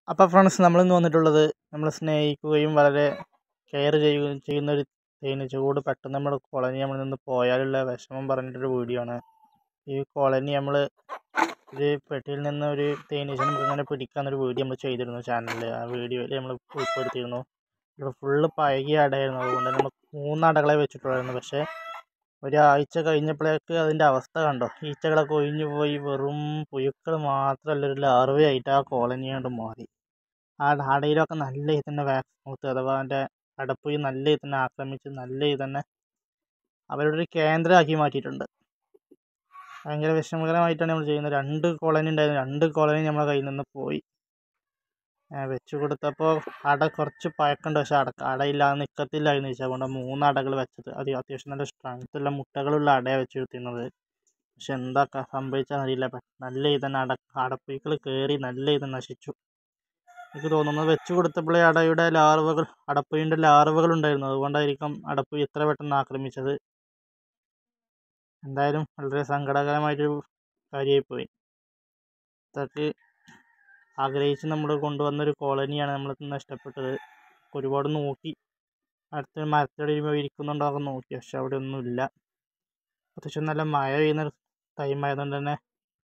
അപ്പോൾ ഫ്രണ്ട്സ് നമ്മളിന്ന് വന്നിട്ടുള്ളത് നമ്മൾ സ്നേഹിക്കുകയും വളരെ കെയർ ചെയ്യുകയും ചെയ്യുന്ന ഒരു തേനീച്ചകൂട് പെട്ടെന്ന് നമ്മുടെ കോളനി നമ്മളിൽ നിന്ന് പോയാലുള്ള വിഷമം പറഞ്ഞിട്ടൊരു വീഡിയോ ആണ് ഈ കോളനി നമ്മൾ ഒരു പെട്ടിയിൽ നിന്ന് ഒരു തേനീച്ചനെ മൃഗങ്ങളെ പിടിക്കാന്നൊരു വീഡിയോ നമ്മൾ ചെയ്തിരുന്നു ചാനലിൽ ആ വീഡിയോയിൽ നമ്മൾ ഉൾപ്പെടുത്തിയിരുന്നു ഇവിടെ ഫുള്ള് പഴകിയ അടയായിരുന്നു അതുകൊണ്ട് തന്നെ നമ്മൾ മൂന്ന് അടകളെ വെച്ചിട്ടുള്ളായിരുന്നു പക്ഷേ ഒരാഴ്ച കഴിഞ്ഞപ്പോഴേക്ക് അതിൻ്റെ അവസ്ഥ കണ്ടോ ഈച്ചകളൊക്കെ ഒഴിഞ്ഞു പോയി വെറും പുഴുക്കൾ മാത്രമല്ല ഒരു ലാർവയായിട്ട് ആ കോളനി കൊണ്ട് മാറി ആ അടയിലൊക്കെ നല്ല ഇത് തന്നെ വാക്സിൻ അഥവാ അതിൻ്റെ അടപ്പുഴി നല്ല ഇത് തന്നെ ആക്രമിച്ച് നല്ല ഇത് തന്നെ അവരുടെ ഒരു കേന്ദ്രമാക്കി മാറ്റിയിട്ടുണ്ട് ഭയങ്കര വിഷമകരമായിട്ടാണ് നമ്മൾ ചെയ്യുന്നത് രണ്ട് കോളനി ഉണ്ടായിരുന്നു രണ്ട് കോളനി നമ്മളെ കയ്യിൽ നിന്ന് പോയി വെച്ച് കൊടുത്തപ്പോൾ അട കുറച്ച് പഴക്കമുണ്ട് പക്ഷേ അട അടയില്ലാതെ നിൽക്കത്തില്ലായിരുന്നു ചോദിച്ചാൽ അതുകൊണ്ട് മൂന്ന് അടകൾ വെച്ചത് അത് അത്യാവശ്യം നല്ല സ്ട്രെങ്ത് ഉള്ള മുട്ടകളുള്ള അടയാണ് വെച്ച് കൊടുത്തിരുന്നത് പക്ഷെ എന്താ സംഭവിച്ചാൽ അറിയില്ല നല്ല ഇതന്നെ അട അടപ്പുഴുക്കൾ കയറി നല്ല ഇത് നശിച്ചു എനിക്ക് തോന്നുന്നത് വെച്ച് കൊടുത്തപ്പോഴേ അടയുടെ ലാർവകൾ അടപ്പുഴിൻ്റെ ലാർവകൾ ഉണ്ടായിരുന്നു അതുകൊണ്ടായിരിക്കും അടപ്പുഴി ഇത്ര പെട്ടെന്ന് ആക്രമിച്ചത് എന്തായാലും വളരെ സങ്കടകരമായിട്ടൊരു കാര്യമായിപ്പോയി ഇതൊക്കെ ആഗ്രഹിച്ച് നമ്മൾ കൊണ്ടുവന്നൊരു കോളനിയാണ് നമ്മൾ നഷ്ടപ്പെട്ടത് ഒരുപാട് നോക്കി അടുത്ത മരത്തിൻ്റെ ഇരിക്കുന്നുണ്ടോ ഒക്കെ നോക്കി പക്ഷെ അവിടെ ഒന്നുമില്ല അത്യാവശ്യം നല്ല മഴ പെയ്യുന്ന ടൈം ആയതുകൊണ്ട് തന്നെ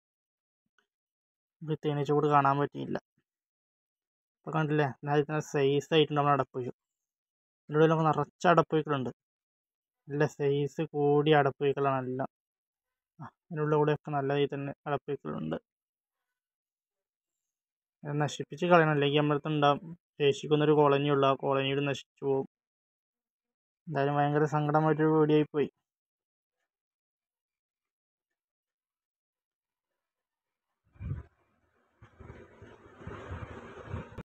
തേനീച്ചകൂട് കാണാൻ പറ്റിയില്ല ഇപ്പോൾ കണ്ടില്ലേ എന്നാൽ ഇതിന് സൈസ് ആയിട്ടുണ്ട് നമ്മൾ അടപ്പുഴു ഇതിൻ്റെ ഉള്ളിലൊക്കെ നിറച്ച അടപ്പുഴുക്കളുണ്ട് നല്ല സൈസ് കൂടിയ അടപ്പുഴുക്കളാണ് എല്ലാം അതിനുള്ള കൂടെയൊക്കെ നല്ല രീതിയിൽ തന്നെ അടപ്പുഴുക്കളുണ്ട് നശിപ്പിച്ച് കളയണം അല്ലെങ്കിൽ നമ്മുടെ ഉണ്ടാവും ശേഷിക്കുന്നൊരു കോളനിയുള്ള ആ കോളനിയിൽ നശിച്ചു പോകും എന്തായാലും ഭയങ്കര സങ്കടമായിട്ടൊരു വീഡിയോ ആയിപ്പോയി